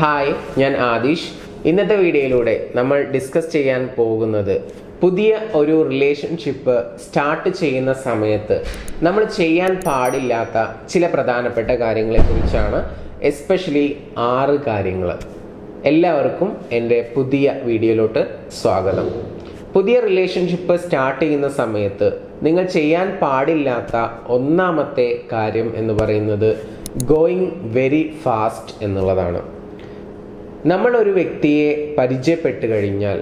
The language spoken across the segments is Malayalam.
ഹായ് ഞാൻ ആദിഷ് ഇന്നത്തെ വീഡിയോയിലൂടെ നമ്മൾ ഡിസ്കസ് ചെയ്യാൻ പോകുന്നത് പുതിയ ഒരു റിലേഷൻഷിപ്പ് സ്റ്റാർട്ട് ചെയ്യുന്ന സമയത്ത് നമ്മൾ ചെയ്യാൻ പാടില്ലാത്ത ചില പ്രധാനപ്പെട്ട കാര്യങ്ങളെക്കുറിച്ചാണ് എസ്പെഷ്യലി ആറ് കാര്യങ്ങൾ എല്ലാവർക്കും എൻ്റെ പുതിയ വീഡിയോയിലോട്ട് സ്വാഗതം പുതിയ റിലേഷൻഷിപ്പ് സ്റ്റാർട്ട് ചെയ്യുന്ന സമയത്ത് നിങ്ങൾ ചെയ്യാൻ പാടില്ലാത്ത ഒന്നാമത്തെ കാര്യം എന്ന് പറയുന്നത് ഗോയിങ് വെരി ഫാസ്റ്റ് എന്നുള്ളതാണ് നമ്മൾ ഒരു വ്യക്തിയെ പരിചയപ്പെട്ട് കഴിഞ്ഞാൽ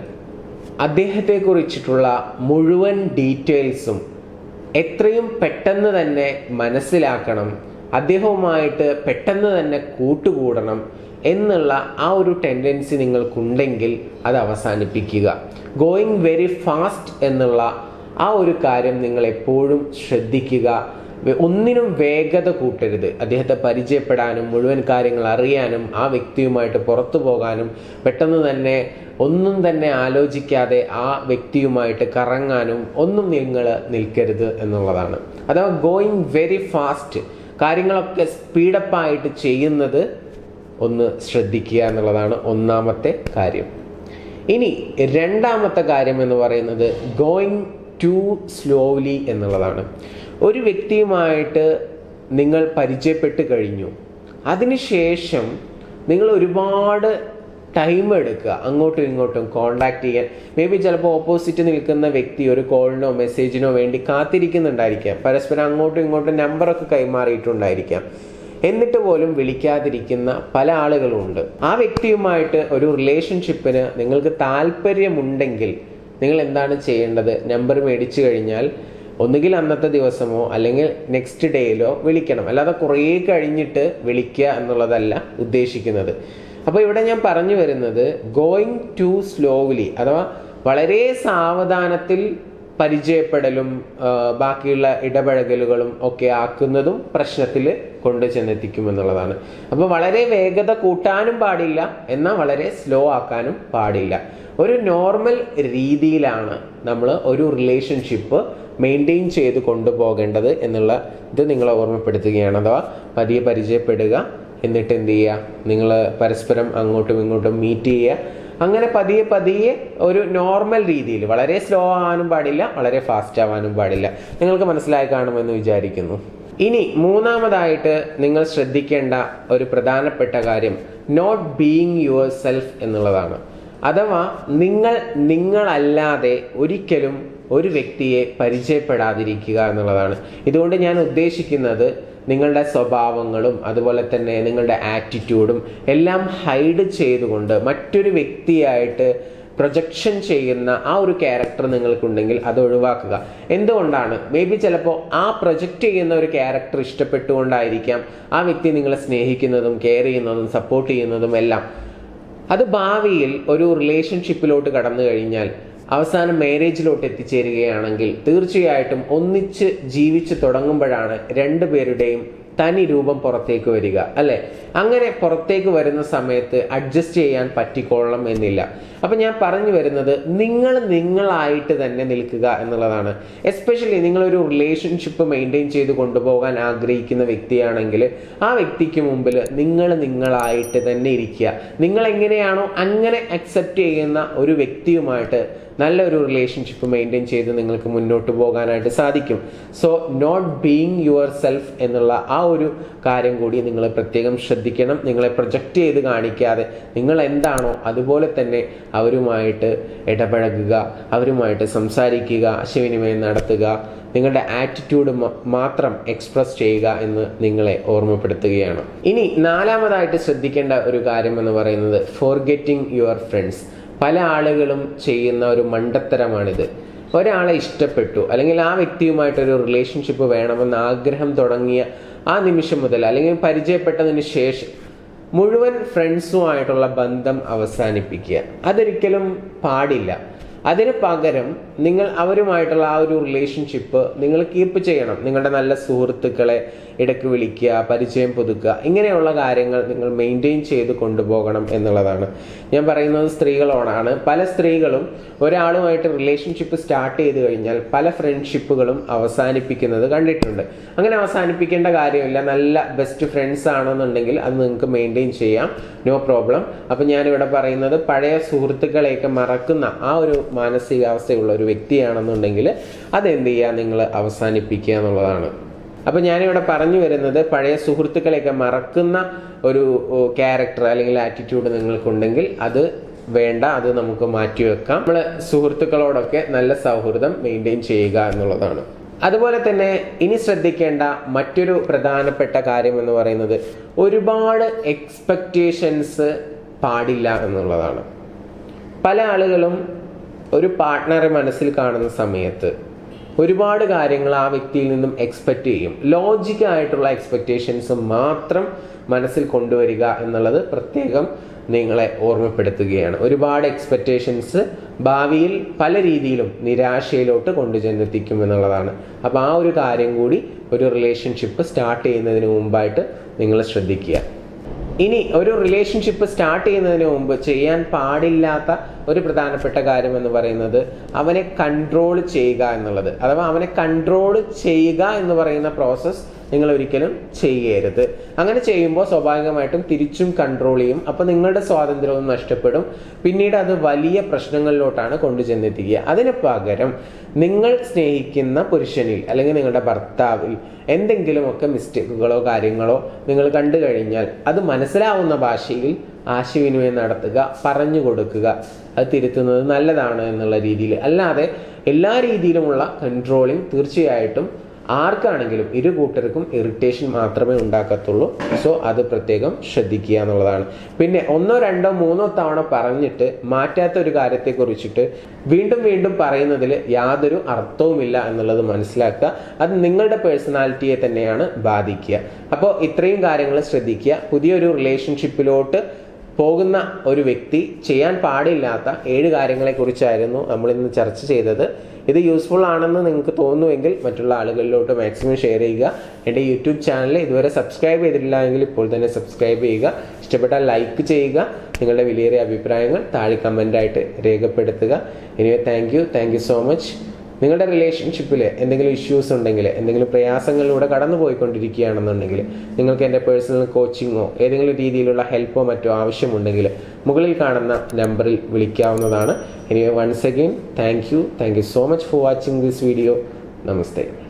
അദ്ദേഹത്തെക്കുറിച്ചിട്ടുള്ള മുഴുവൻ ഡീറ്റെയിൽസും എത്രയും പെട്ടെന്ന് തന്നെ മനസ്സിലാക്കണം അദ്ദേഹവുമായിട്ട് പെട്ടെന്ന് തന്നെ കൂട്ടുകൂടണം എന്നുള്ള ആ ഒരു ടെൻഡൻസി നിങ്ങൾക്കുണ്ടെങ്കിൽ അത് അവസാനിപ്പിക്കുക ഗോയിങ് വെരി ഫാസ്റ്റ് എന്നുള്ള ആ ഒരു കാര്യം നിങ്ങൾ എപ്പോഴും ശ്രദ്ധിക്കുക വെ- ഒന്നിനും വേഗത കൂട്ടരുത് അദ്ദേഹത്തെ പരിചയപ്പെടാനും മുഴുവൻ കാര്യങ്ങൾ അറിയാനും ആ വ്യക്തിയുമായിട്ട് പുറത്തു പോകാനും പെട്ടെന്ന് തന്നെ ഒന്നും തന്നെ ആലോചിക്കാതെ ആ വ്യക്തിയുമായിട്ട് കറങ്ങാനും ഒന്നും നിങ്ങൾ നിൽക്കരുത് എന്നുള്ളതാണ് അഥവാ ഗോയിങ് വെരി ഫാസ്റ്റ് കാര്യങ്ങളൊക്കെ സ്പീഡപ്പായിട്ട് ചെയ്യുന്നത് ഒന്ന് ശ്രദ്ധിക്കുക എന്നുള്ളതാണ് ഒന്നാമത്തെ കാര്യം ഇനി രണ്ടാമത്തെ കാര്യം എന്ന് പറയുന്നത് ഗോയിങ് ടു സ്ലോലി എന്നുള്ളതാണ് ഒരു വ്യക്തിയുമായിട്ട് നിങ്ങൾ പരിചയപ്പെട്ട് കഴിഞ്ഞു അതിനുശേഷം നിങ്ങൾ ഒരുപാട് ടൈം എടുക്കുക അങ്ങോട്ടും ഇങ്ങോട്ടും കോണ്ടാക്ട് ചെയ്യാൻ മേ ബി ചിലപ്പോൾ ഓപ്പോസിറ്റ് നിൽക്കുന്ന വ്യക്തി ഒരു കോളിനോ മെസ്സേജിനോ വേണ്ടി കാത്തിരിക്കുന്നുണ്ടായിരിക്കാം പരസ്പരം അങ്ങോട്ടും ഇങ്ങോട്ടും നമ്പറൊക്കെ കൈമാറിയിട്ടുണ്ടായിരിക്കാം എന്നിട്ട് പോലും വിളിക്കാതിരിക്കുന്ന പല ആളുകളുമുണ്ട് ആ വ്യക്തിയുമായിട്ട് ഒരു റിലേഷൻഷിപ്പിന് നിങ്ങൾക്ക് താല്പര്യമുണ്ടെങ്കിൽ നിങ്ങൾ എന്താണ് ചെയ്യേണ്ടത് നമ്പർ മേടിച്ചു കഴിഞ്ഞാൽ ഒന്നുകിൽ അന്നത്തെ ദിവസമോ അല്ലെങ്കിൽ നെക്സ്റ്റ് ഡേയിലോ വിളിക്കണം അല്ലാതെ കുറേ കഴിഞ്ഞിട്ട് വിളിക്കുക എന്നുള്ളതല്ല ഉദ്ദേശിക്കുന്നത് അപ്പോൾ ഇവിടെ ഞാൻ പറഞ്ഞു വരുന്നത് ഗോയിങ് ടു സ്ലോലി അഥവാ വളരെ സാവധാനത്തിൽ പരിചയപ്പെടലും ആ, ബാക്കിയുള്ള ഇടപഴകലുകളും ഒക്കെ ആക്കുന്നതും പ്രശ്നത്തിൽ കൊണ്ടു ചെന്നെത്തിക്കും എന്നുള്ളതാണ് അപ്പോൾ വളരെ വേഗത കൂട്ടാനും പാടില്ല എന്നാൽ വളരെ സ്ലോ ആക്കാനും പാടില്ല ഒരു നോർമൽ രീതിയിലാണ് നമ്മൾ ഒരു റിലേഷൻഷിപ്പ് മെയിൻറ്റെയിൻ ചെയ്ത് കൊണ്ടുപോകേണ്ടത് എന്നുള്ള ഇത് നിങ്ങളെ ഓർമ്മപ്പെടുത്തുകയാണ് അഥവാ പതിയെ പരിചയപ്പെടുക എന്നിട്ട് എന്ത് ചെയ്യുക നിങ്ങൾ പരസ്പരം അങ്ങോട്ടും ഇങ്ങോട്ടും മീറ്റ് ചെയ്യുക അങ്ങനെ പതിയെ പതിയെ ഒരു നോർമൽ രീതിയിൽ വളരെ സ്ലോ ആവാനും പാടില്ല വളരെ ഫാസ്റ്റ് ആവാനും പാടില്ല നിങ്ങൾക്ക് മനസ്സിലായി കാണുമെന്ന് വിചാരിക്കുന്നു ഇനി മൂന്നാമതായിട്ട് നിങ്ങൾ ശ്രദ്ധിക്കേണ്ട ഒരു പ്രധാനപ്പെട്ട കാര്യം നോട്ട് ബീയിങ് യുവർ സെൽഫ് എന്നുള്ളതാണ് അഥവാ നിങ്ങൾ നിങ്ങളല്ലാതെ ഒരിക്കലും ഒരു വ്യക്തിയെ പരിചയപ്പെടാതിരിക്കുക എന്നുള്ളതാണ് ഇതുകൊണ്ട് ഞാൻ ഉദ്ദേശിക്കുന്നത് നിങ്ങളുടെ സ്വഭാവങ്ങളും അതുപോലെ തന്നെ നിങ്ങളുടെ ആറ്റിറ്റ്യൂഡും എല്ലാം ഹൈഡ് ചെയ്തുകൊണ്ട് മറ്റൊരു വ്യക്തിയായിട്ട് പ്രൊജക്ഷൻ ചെയ്യുന്ന ആ ഒരു ക്യാരക്ടർ നിങ്ങൾക്കുണ്ടെങ്കിൽ അത് ഒഴിവാക്കുക എന്തുകൊണ്ടാണ് മേ ബി ചിലപ്പോൾ ആ പ്രൊജക്റ്റ് ചെയ്യുന്ന ഒരു ക്യാരക്ടർ ഇഷ്ടപ്പെട്ടുകൊണ്ടായിരിക്കാം ആ വ്യക്തി നിങ്ങളെ സ്നേഹിക്കുന്നതും കെയർ ചെയ്യുന്നതും സപ്പോർട്ട് ചെയ്യുന്നതും എല്ലാം അത് ഭാവിയിൽ ഒരു റിലേഷൻഷിപ്പിലോട്ട് കടന്നു കഴിഞ്ഞാൽ അവസാനം മാരേജിലോട്ട് എത്തിച്ചേരുകയാണെങ്കിൽ തീർച്ചയായിട്ടും ഒന്നിച്ച് ജീവിച്ചു തുടങ്ങുമ്പോഴാണ് രണ്ടുപേരുടെയും തനി രൂപം പുറത്തേക്ക് വരിക അല്ലെ അങ്ങനെ പുറത്തേക്ക് വരുന്ന സമയത്ത് അഡ്ജസ്റ്റ് ചെയ്യാൻ പറ്റിക്കൊള്ളണം എന്നില്ല അപ്പൊ ഞാൻ പറഞ്ഞു വരുന്നത് നിങ്ങൾ നിങ്ങളായിട്ട് തന്നെ നിൽക്കുക എന്നുള്ളതാണ് എസ്പെഷ്യലി നിങ്ങളൊരു റിലേഷൻഷിപ്പ് മെയിൻറ്റെയിൻ ചെയ്ത് കൊണ്ടുപോകാൻ ആഗ്രഹിക്കുന്ന വ്യക്തിയാണെങ്കിൽ ആ വ്യക്തിക്ക് മുമ്പിൽ നിങ്ങൾ നിങ്ങളായിട്ട് തന്നെ ഇരിക്കുക നിങ്ങൾ എങ്ങനെയാണോ അങ്ങനെ അക്സെപ്റ്റ് ചെയ്യുന്ന ഒരു വ്യക്തിയുമായിട്ട് നല്ലൊരു റിലേഷൻഷിപ്പ് മെയിൻറ്റെയിൻ ചെയ്ത് നിങ്ങൾക്ക് മുന്നോട്ട് പോകാനായിട്ട് സാധിക്കും so not being your self എന്നുള്ള ആ ഒരു കാര്യം കൂടി നിങ്ങൾ പ്രത്യേകം ശ്രദ്ധിക്കണം നിങ്ങളെ പ്രൊജക്റ്റ് ചെയ്ത് കാണിക്കാതെ നിങ്ങൾ എന്താണോ അതുപോലെ തന്നെ അവരുമായിട്ട് ഇടപഴകുക അവരുമായിട്ട് സംസാരിക്കുക ആശയവിനിമയം നടത്തുക നിങ്ങളുടെ ആറ്റിറ്റ്യൂഡ് മാത്രം എക്സ്പ്രസ് ചെയ്യുക എന്ന് നിങ്ങളെ ഓർമ്മപ്പെടുത്തുകയാണ് ഇനി നാലാമതായിട്ട് ശ്രദ്ധിക്കേണ്ട ഒരു കാര്യം എന്ന് പറയുന്നത് ഫോർഗെറ്റിംഗ് യുവർ ഫ്രണ്ട്സ് പല ആളുകളും ചെയ്യുന്ന ഒരു മണ്ടത്തരമാണിത് ഒരാളെ ഇഷ്ടപ്പെട്ടു അല്ലെങ്കിൽ ആ വ്യക്തിയുമായിട്ടൊരു റിലേഷൻഷിപ്പ് വേണമെന്ന് ആഗ്രഹം തുടങ്ങിയ ആ നിമിഷം മുതൽ അല്ലെങ്കിൽ പരിചയപ്പെട്ടതിന് ശേഷം മുഴുവൻ ഫ്രണ്ട്സുമായിട്ടുള്ള ബന്ധം അവസാനിപ്പിക്കുക അതൊരിക്കലും പാടില്ല അതിന് പകരം നിങ്ങൾ അവരുമായിട്ടുള്ള ആ ഒരു റിലേഷൻഷിപ്പ് നിങ്ങൾ കീപ്പ് ചെയ്യണം നിങ്ങളുടെ നല്ല സുഹൃത്തുക്കളെ ഇടയ്ക്ക് വിളിക്കുക പരിചയം പുതുക്കുക ഇങ്ങനെയുള്ള കാര്യങ്ങൾ നിങ്ങൾ മെയിൻറ്റെയിൻ ചെയ്ത് കൊണ്ടുപോകണം എന്നുള്ളതാണ് ഞാൻ പറയുന്നത് സ്ത്രീകളോടാണ് പല സ്ത്രീകളും ഒരാളുമായിട്ട് റിലേഷൻഷിപ്പ് സ്റ്റാർട്ട് ചെയ്ത് കഴിഞ്ഞാൽ പല ഫ്രണ്ട്ഷിപ്പുകളും അവസാനിപ്പിക്കുന്നത് കണ്ടിട്ടുണ്ട് അങ്ങനെ അവസാനിപ്പിക്കേണ്ട കാര്യമില്ല നല്ല ബെസ്റ്റ് ഫ്രണ്ട്സ് ആണെന്നുണ്ടെങ്കിൽ അത് നിങ്ങൾക്ക് മെയിൻറ്റെയിൻ ചെയ്യാം നോ പ്രോബ്ലം അപ്പം ഞാനിവിടെ പറയുന്നത് പഴയ സുഹൃത്തുക്കളെയൊക്കെ മറക്കുന്ന ആ ഒരു മാനസികാവസ്ഥയുള്ള ഒരു വ്യക്തിയാണെന്നുണ്ടെങ്കിൽ അതെന്ത് ചെയ്യുക നിങ്ങൾ അവസാനിപ്പിക്കുക എന്നുള്ളതാണ് അപ്പം ഞാനിവിടെ പറഞ്ഞു വരുന്നത് പഴയ സുഹൃത്തുക്കളെയൊക്കെ മറക്കുന്ന ഒരു ക്യാരക്ടർ അല്ലെങ്കിൽ ആറ്റിറ്റ്യൂഡ് നിങ്ങൾക്കുണ്ടെങ്കിൽ അത് വേണ്ട അത് നമുക്ക് മാറ്റിവെക്കാം നമ്മൾ സുഹൃത്തുക്കളോടൊക്കെ നല്ല സൗഹൃദം മെയിൻറ്റെയിൻ ചെയ്യുക എന്നുള്ളതാണ് അതുപോലെ തന്നെ ഇനി ശ്രദ്ധിക്കേണ്ട മറ്റൊരു പ്രധാനപ്പെട്ട കാര്യം എന്ന് പറയുന്നത് ഒരുപാട് എക്സ്പെക്റ്റേഷൻസ് പാടില്ല എന്നുള്ളതാണ് പല ആളുകളും ഒരു പാർട്ട്ണറെ മനസ്സിൽ കാണുന്ന സമയത്ത് ഒരുപാട് കാര്യങ്ങൾ ആ വ്യക്തിയിൽ നിന്നും എക്സ്പെക്റ്റ് ചെയ്യും ലോജിക്കായിട്ടുള്ള എക്സ്പെക്റ്റേഷൻസ് മാത്രം മനസ്സിൽ കൊണ്ടുവരിക എന്നുള്ളത് പ്രത്യേകം നിങ്ങളെ ഓർമ്മപ്പെടുത്തുകയാണ് ഒരുപാട് എക്സ്പെക്റ്റേഷൻസ് ഭാവിയിൽ പല രീതിയിലും നിരാശയിലോട്ട് കൊണ്ടുചെന്നെത്തിക്കും എന്നുള്ളതാണ് അപ്പോൾ ആ ഒരു കാര്യം കൂടി ഒരു റിലേഷൻഷിപ്പ് സ്റ്റാർട്ട് ചെയ്യുന്നതിന് മുമ്പായിട്ട് നിങ്ങൾ ശ്രദ്ധിക്കുക ഇനി ഒരു റിലേഷൻഷിപ്പ് സ്റ്റാർട്ട് ചെയ്യുന്നതിന് മുമ്പ് ചെയ്യാൻ പാടില്ലാത്ത ഒരു പ്രധാനപ്പെട്ട കാര്യം എന്ന് പറയുന്നത് അവനെ കൺട്രോൾ ചെയ്യുക എന്നുള്ളത് അഥവാ അവനെ കൺട്രോൾ ചെയ്യുക എന്ന് പറയുന്ന പ്രോസസ്സ് നിങ്ങൾ ഒരിക്കലും ചെയ്യരുത് അങ്ങനെ ചെയ്യുമ്പോൾ സ്വാഭാവികമായിട്ടും തിരിച്ചും കൺട്രോൾ ചെയ്യും അപ്പോൾ നിങ്ങളുടെ സ്വാതന്ത്ര്യവും നഷ്ടപ്പെടും പിന്നീട് അത് വലിയ പ്രശ്നങ്ങളിലോട്ടാണ് കൊണ്ടുചെന്നെത്തിക്കുക അതിന് പകരം നിങ്ങൾ സ്നേഹിക്കുന്ന പുരുഷനിൽ അല്ലെങ്കിൽ നിങ്ങളുടെ ഭർത്താവിൽ എന്തെങ്കിലുമൊക്കെ മിസ്റ്റേക്കുകളോ കാര്യങ്ങളോ നിങ്ങൾ കണ്ടു കഴിഞ്ഞാൽ അത് മനസ്സിലാവുന്ന ഭാഷയിൽ ആശയവിനിമയം നടത്തുക പറഞ്ഞു കൊടുക്കുക അത് തിരുത്തുന്നത് നല്ലതാണ് എന്നുള്ള രീതിയിൽ അല്ലാതെ എല്ലാ രീതിയിലുമുള്ള കൺട്രോളിങ് തീർച്ചയായിട്ടും ആർക്കാണെങ്കിലും ഇരു കൂട്ടർക്കും ഇറിറ്റേഷൻ മാത്രമേ ഉണ്ടാക്കത്തുള്ളൂ സോ അത് പ്രത്യേകം ശ്രദ്ധിക്കുക എന്നുള്ളതാണ് പിന്നെ ഒന്നോ രണ്ടോ മൂന്നോ തവണ പറഞ്ഞിട്ട് മാറ്റാത്ത ഒരു കാര്യത്തെ കുറിച്ചിട്ട് വീണ്ടും വീണ്ടും പറയുന്നതിൽ യാതൊരു അർത്ഥവുമില്ല എന്നുള്ളത് മനസ്സിലാക്കുക അത് നിങ്ങളുടെ പേഴ്സണാലിറ്റിയെ തന്നെയാണ് ബാധിക്കുക അപ്പോൾ ഇത്രയും കാര്യങ്ങൾ ശ്രദ്ധിക്കുക പുതിയൊരു റിലേഷൻഷിപ്പിലോട്ട് പോകുന്ന ഒരു വ്യക്തി ചെയ്യാൻ പാടില്ലാത്ത ഏഴ് കാര്യങ്ങളെക്കുറിച്ചായിരുന്നു നമ്മൾ ഇന്ന് ചർച്ച ചെയ്തത് ഇത് യൂസ്ഫുൾ ആണെന്ന് നിങ്ങൾക്ക് തോന്നുമെങ്കിൽ മറ്റുള്ള ആളുകളിലോട്ട് മാക്സിമം ഷെയർ ചെയ്യുക എൻ്റെ യൂട്യൂബ് ചാനൽ ഇതുവരെ സബ്സ്ക്രൈബ് ചെയ്തിട്ടില്ല എങ്കിൽ ഇപ്പോൾ തന്നെ സബ്സ്ക്രൈബ് ചെയ്യുക ഇഷ്ടപ്പെട്ടാൽ ലൈക്ക് ചെയ്യുക നിങ്ങളുടെ വിലയേറിയ അഭിപ്രായങ്ങൾ താഴെ കമൻ്റായിട്ട് രേഖപ്പെടുത്തുക anyway thank you thank you so much നിങ്ങളുടെ റിലേഷൻഷിപ്പിൽ എന്തെങ്കിലും ഇഷ്യൂസ് ഉണ്ടെങ്കിൽ എന്തെങ്കിലും പ്രയാസങ്ങളിലൂടെ കടന്നു പോയിക്കൊണ്ടിരിക്കുകയാണെന്നുണ്ടെങ്കിൽ നിങ്ങൾക്ക് എൻ്റെ പേഴ്സണൽ കോച്ചിങ്ങോ ഏതെങ്കിലും രീതിയിലുള്ള ഹെൽപ്പോ മറ്റോ ആവശ്യമുണ്ടെങ്കിൽ മുകളിൽ കാണുന്ന നമ്പറിൽ വിളിക്കാവുന്നതാണ് ഇനി once again thank you thank you so much for watching this video namaste